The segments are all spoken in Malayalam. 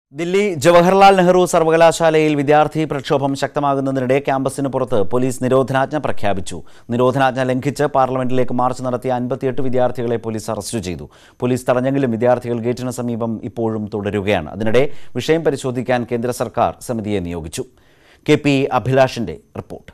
ദില്ലി ജവഹർലാൽ നെഹ്റു സർവകലാശാലയിൽ വിദ്യാർത്ഥി പ്രക്ഷോഭം ശക്തമാകുന്നതിനിടെ ക്യാമ്പസിന് പുറത്ത് പോലീസ് നിരോധനാജ്ഞ പ്രഖ്യാപിച്ചു നിരോധനാജ്ഞ ലംഘിച്ച് പാർലമെന്റിലേക്ക് മാർച്ച് നടത്തിയ അൻപത്തിയെട്ട് വിദ്യാർത്ഥികളെ പോലീസ് അറസ്റ്റ് ചെയ്തു പോലീസ് തടഞ്ഞെങ്കിലും വിദ്യാർത്ഥികൾ ഗേറ്റിന് സമീപം ഇപ്പോഴും തുടരുകയാണ് അതിനിടെ വിഷയം പരിശോധിക്കാൻ കേന്ദ്ര സർക്കാർ സമിതിയെ നിയോഗിച്ചു കെ പി അഭിലാഷിന്റെ റിപ്പോർട്ട്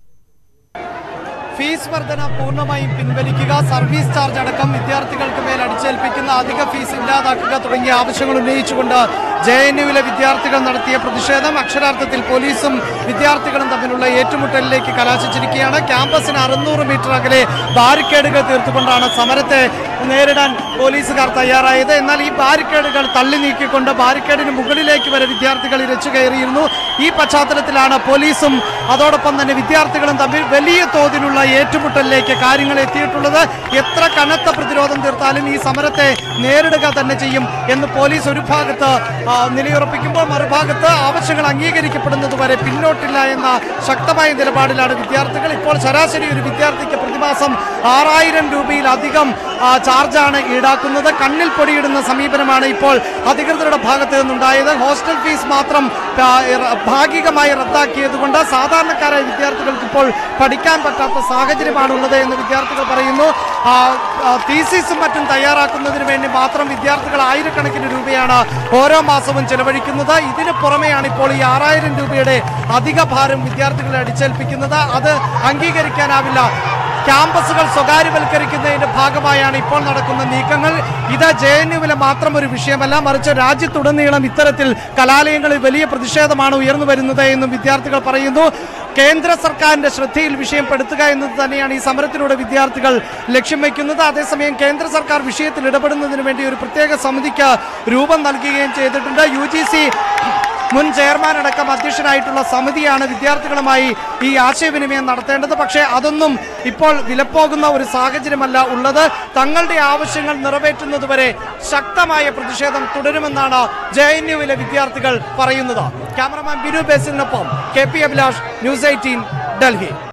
ഫീസ് വർധന പൂർണ്ണമായും പിൻവലിക്കുക സർവീസ് ചാർജ് അടക്കം വിദ്യാർത്ഥികൾക്ക് മേൽ അടിച്ചേൽപ്പിക്കുന്ന അധിക ഫീസ് ഇല്ലാതാക്കുക തുടങ്ങിയ ആവശ്യങ്ങൾ ഉന്നയിച്ചുകൊണ്ട് ജെ എൻ യുവിലെ വിദ്യാർത്ഥികൾ നടത്തിയ പ്രതിഷേധം അക്ഷരാർത്ഥത്തിൽ പോലീസും വിദ്യാർത്ഥികളും തമ്മിലുള്ള ഏറ്റുമുട്ടലിലേക്ക് കലാശിച്ചിരിക്കുകയാണ് ക്യാമ്പസിന് അറുന്നൂറ് മീറ്റർ അകലെ ബാരിക്കേഡുകൾ തീർത്തുകൊണ്ടാണ് സമരത്തെ നേരിടാൻ പോലീസുകാർ തയ്യാറായത് എന്നാൽ ഈ ബാരിക്കേഡുകൾ തള്ളി നീക്കിക്കൊണ്ട് ബാരിക്കേഡിന് മുകളിലേക്ക് വരെ വിദ്യാർത്ഥികൾ ഇരച്ചു കയറിയിരുന്നു ഈ പശ്ചാത്തലത്തിലാണ് പോലീസും അതോടൊപ്പം തന്നെ വിദ്യാർത്ഥികളും തമ്മിൽ വലിയ തോതിലുള്ള ഏറ്റുമുട്ടലിലേക്ക് കാര്യങ്ങൾ എത്തിയിട്ടുള്ളത് എത്ര കനത്ത പ്രതിരോധം തീർത്താലും ഈ സമരത്തെ നേരിടുക തന്നെ ചെയ്യും എന്ന് പോലീസ് ഒരു ഭാഗത്ത് ആ, നിലയുറപ്പിക്കുമ്പോൾ മറുഭാഗത്ത് ആവശ്യങ്ങൾ അംഗീകരിക്കപ്പെടുന്നത് വരെ പിന്നോട്ടില്ല എന്ന ശക്തമായ നിലപാടിലാണ് വിദ്യാർത്ഥികൾ ഇപ്പോൾ ശരാശരി ഒരു വിദ്യാർത്ഥിക്ക് പ്രതിമാസം ആറായിരം രൂപയിലധികം ആ, ചാർജാണ് ഈടാക്കുന്നത് കണ്ണിൽ പൊടിയിടുന്ന സമീപനമാണ് ഇപ്പോൾ അധികൃതരുടെ ഭാഗത്ത് നിന്നുണ്ടായത് ഹോസ്റ്റൽ ഫീസ് മാത്രം ആ, ഇറ- ഭാഗികമായി റദ്ദാക്കിയതുകൊണ്ട് സാധാരണക്കാരായ വിദ്യാർത്ഥികൾക്ക് ഇപ്പോൾ പഠിക്കാൻ പറ്റാത്ത സാഹചര്യമാണുള്ളത് എന്ന് വിദ്യാർത്ഥികൾ പറയുന്നു ആ, ആ, തീസിസും മറ്റും തയ്യാറാക്കുന്നതിന് വേണ്ടി മാത്രം വിദ്യാർത്ഥികൾ ആയിരക്കണക്കിന് രൂപയാണ് ഓരോ മാസവും ചെലവഴിക്കുന്നത് ഇതിന് പുറമെയാണ് ഇപ്പോൾ ഈ ആറായിരം രൂപയുടെ അധിക ഭാരം വിദ്യാർത്ഥികളെ അടിച്ചേൽപ്പിക്കുന്നത് അത് അംഗീകരിക്കാനാവില്ല ക്യാമ്പസുകൾ സ്വകാര്യവൽക്കരിക്കുന്നതിന്റെ ഭാഗമായാണ് ഇപ്പോൾ നടക്കുന്ന നീക്കങ്ങൾ ഇത് ജെ എൻ യുവിലെ മാത്രം ഒരു വിഷയമല്ല മറിച്ച് രാജ്യത്തുടനീളം ഇത്തരത്തിൽ കലാലയങ്ങളിൽ വലിയ പ്രതിഷേധമാണ് ഉയർന്നു വരുന്നത് എന്നും വിദ്യാർത്ഥികൾ പറയുന്നു കേന്ദ്ര സർക്കാരിന്റെ ശ്രദ്ധയിൽ വിഷയം പെടുത്തുക എന്നത് തന്നെയാണ് ഈ സമരത്തിലൂടെ വിദ്യാർത്ഥികൾ ലക്ഷ്യം വയ്ക്കുന്നത് അതേസമയം കേന്ദ്ര സർക്കാർ വിഷയത്തിൽ ഇടപെടുന്നതിന് വേണ്ടി ഒരു പ്രത്യേക സമിതിക്ക് രൂപം നൽകുകയും ചെയ്തിട്ടുണ്ട് യു ജി സി മുൻ ചെയർമാൻ അടക്കം അധ്യക്ഷനായിട്ടുള്ള സമിതിയാണ് വിദ്യാർത്ഥികളുമായി ഈ ആശയവിനിമയം നടത്തേണ്ടത് പക്ഷേ അതൊന്നും ഇപ്പോൾ വിലപ്പോകുന്ന ഒരു സാഹചര്യമല്ല ഉള്ളത് തങ്ങളുടെ ആവശ്യങ്ങൾ നിറവേറ്റുന്നതുവരെ ശക്തമായ പ്രതിഷേധം തുടരുമെന്നാണ് ജെ എൻ യുവിലെ വിദ്യാർത്ഥികൾ പറയുന്നത് ക്യാമറമാൻ ബിനു ബേസിലിനൊപ്പം K P Abhilash news eighteen Delhi